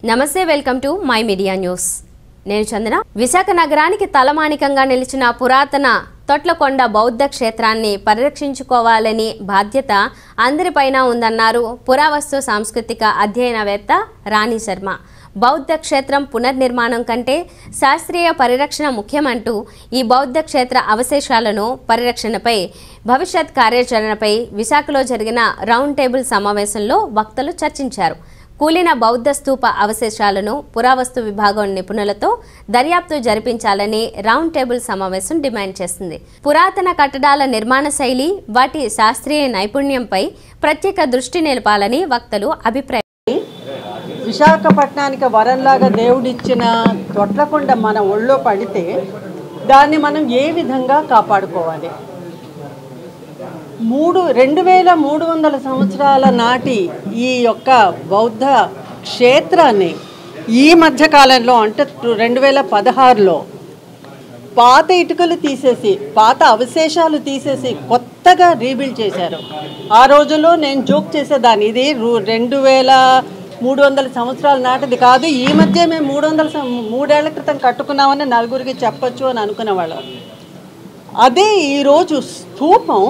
నమస్తే welcome to my media news నేను చందన విశాఖ నగరానికి తలమానికంగా నిలిచిన పురాతన తొట్లకొండ బౌద్ధ క్షేత్రాన్ని పరిరక్షించుకోవాలని బాధ్యత అందరిపైన ఉందన్నారు పురావస్తు సాంస్కృతిక అధ్యయనవేత్త రాణి శర్మ బౌద్ధ క్షేత్రం పునర్నిర్మాణం కంటే శాస్త్రీయ పరిరక్షణ ముఖ్యమంటూ ఈ బౌద్ధ క్షేత్ర అవశేషాలను పరిరక్షణపై భవిష్యత్ కార్యాచరణపై విశాఖలో జరిగిన రౌండ్ టేబుల్ సమావేశంలో వక్తలు చర్చించారు కూలిన బౌద్ధ స్తూప అవశేషాలను పురావస్తు విభాగం నిపుణులతో దర్యాప్తు జరిపించాలని రౌండ్ టేబుల్ సమావేశం డిమాండ్ చేసింది పురాతన కట్టడాల నిర్మాణ శైలి వాటి శాస్త్రీయ నైపుణ్యంపై ప్రత్యేక దృష్టి నిలపాలని వక్తలు అభిప్రాయం విశాఖపట్నానికి వరంలాగా దేవుడిచ్చిన తొట్లకొండ మన ఒళ్ళో పడితే దాన్ని మనం ఏ విధంగా కాపాడుకోవాలి మూడు రెండు వేల మూడు వందల సంవత్సరాల నాటి ఈ యొక్క బౌద్ధ క్షేత్రాన్ని ఈ మధ్య కాలంలో అంటే రెండు వేల పదహారులో పాత ఇటుకలు తీసేసి పాత అవశేషాలు తీసేసి కొత్తగా రీబిల్డ్ చేశారు ఆ రోజుల్లో నేను జోక్ చేసేదాన్ని ఇది రు- రెండు వేల మూడు వందల సంవత్సరాల నాటిది కాదు ఈ మధ్య మేము మూడు వందల సం- మూడేళ్ల క్రితం కట్టుకున్నామని నలుగురికి చెప్పొచ్చు అని అనుకునేవాళ్ళం అదే ఈరోజు స్థూపం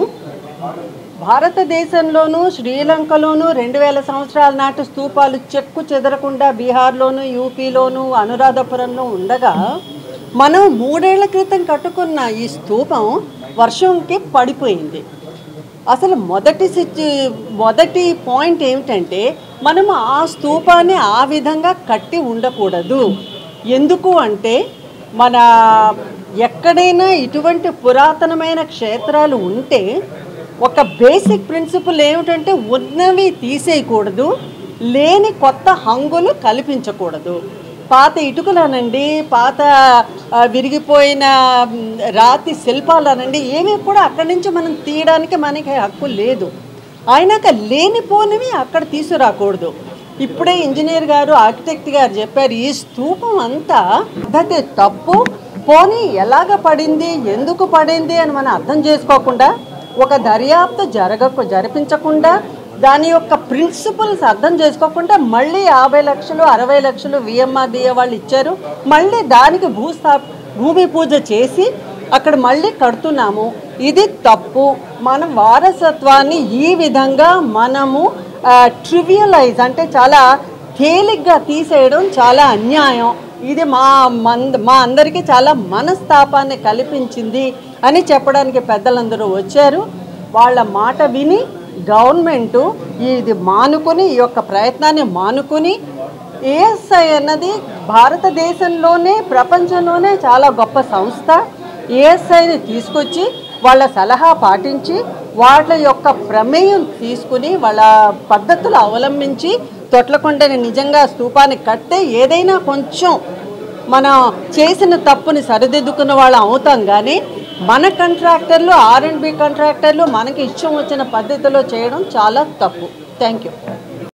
భారతదేశంలోనూ శ్రీలంకలోనూ రెండు వేల సంవత్సరాల నాటి స్తూపాలు చెక్కు చెదరకుండా బీహార్లోను యూపీలోను అనురాధపురంలో ఉండగా మనం మూడేళ్ల క్రితం కట్టుకున్న ఈ స్తూపం వర్షంకి పడిపోయింది అసలు మొదటి సిచ్యు మొదటి పాయింట్ ఏమిటంటే మనం ఆ స్తూపాన్ని ఆ విధంగా కట్టి ఉండకూడదు ఎందుకు అంటే మన ఎక్కడైనా ఇటువంటి పురాతనమైన క్షేత్రాలు ఉంటే ఒక బేసిక్ ప్రిన్సిపల్ ఏమిటంటే ఉన్నవి తీసేయకూడదు లేని కొత్త హంగులు కల్పించకూడదు పాత ఇటుకలనండి పాత ఆ, విరిగిపోయిన మ్, రాతి శిల్పాలనండి ఏమీ కూడా అక్కడి నుంచి మనం తీయడానికి మనకి హక్కు లేదు అయినాక లేనిపోనివి అక్కడ తీసుకురాకూడదు ఇప్పుడే ఇంజనీర్ గారు ఆర్కిటెక్ట్ గారు చెప్పారు ఈ స్తూపం అంతా పద్ధతి తప్పు పోనీ ఎలాగ పడింది ఎందుకు పడింది అని మనం అర్థం చేసుకోకుండా ఒక దర్యాప్తు జరగకు జరిపించకుండా దాని యొక్క ప్రిన్సిపల్స్ అర్థం చేసుకోకుండా మళ్ళీ యాభై లక్షలు అరవై లక్షలు విఎంఆర్డిఏ వాళ్ళు ఇచ్చారు మళ్ళీ దానికి భూస్థా భూమి పూజ చేసి అక్కడ మళ్ళీ కడుతున్నాము ఇది తప్పు మన వారసత్వాన్ని ఈ విధంగా మనము ట్రివియలైజ్ అంటే చాలా తేలిగ్గా తీసేయడం చాలా అన్యాయం ఇది మా మంద మా అందరికీ చాలా మనస్తాపాన్ని కల్పించింది అని చెప్పడానికి పెద్దలందరూ వచ్చారు వాళ్ళ మాట విని గవర్నమెంటు ఇది మానుకొని ఈ యొక్క ప్రయత్నాన్ని మానుకొని ఏఎస్ఐ అన్నది భారతదేశంలోనే ప్రపంచంలోనే చాలా గొప్ప సంస్థ ఏఎస్ఐని తీసుకొచ్చి వాళ్ళ సలహా పాటించి వాళ్ళ యొక్క ప్రమేయం తీసుకుని వాళ్ళ పద్ధతులు అవలంబించి తొట్లకొండని నిజంగా స్తూపాన్ని కడితే ఏదైనా కొంచెం మనం చేసిన తప్పుని సరిదిద్దుకున్న వాళ్ళం అవుతాం కానీ మన కాంట్రాక్టర్లు ఆర్ అండ్ బి కాంట్రాక్టర్లు మనకి ఇష్టం వచ్చిన పద్ధతిలో చేయడం చాలా తప్పు థ్యాంక్ యూ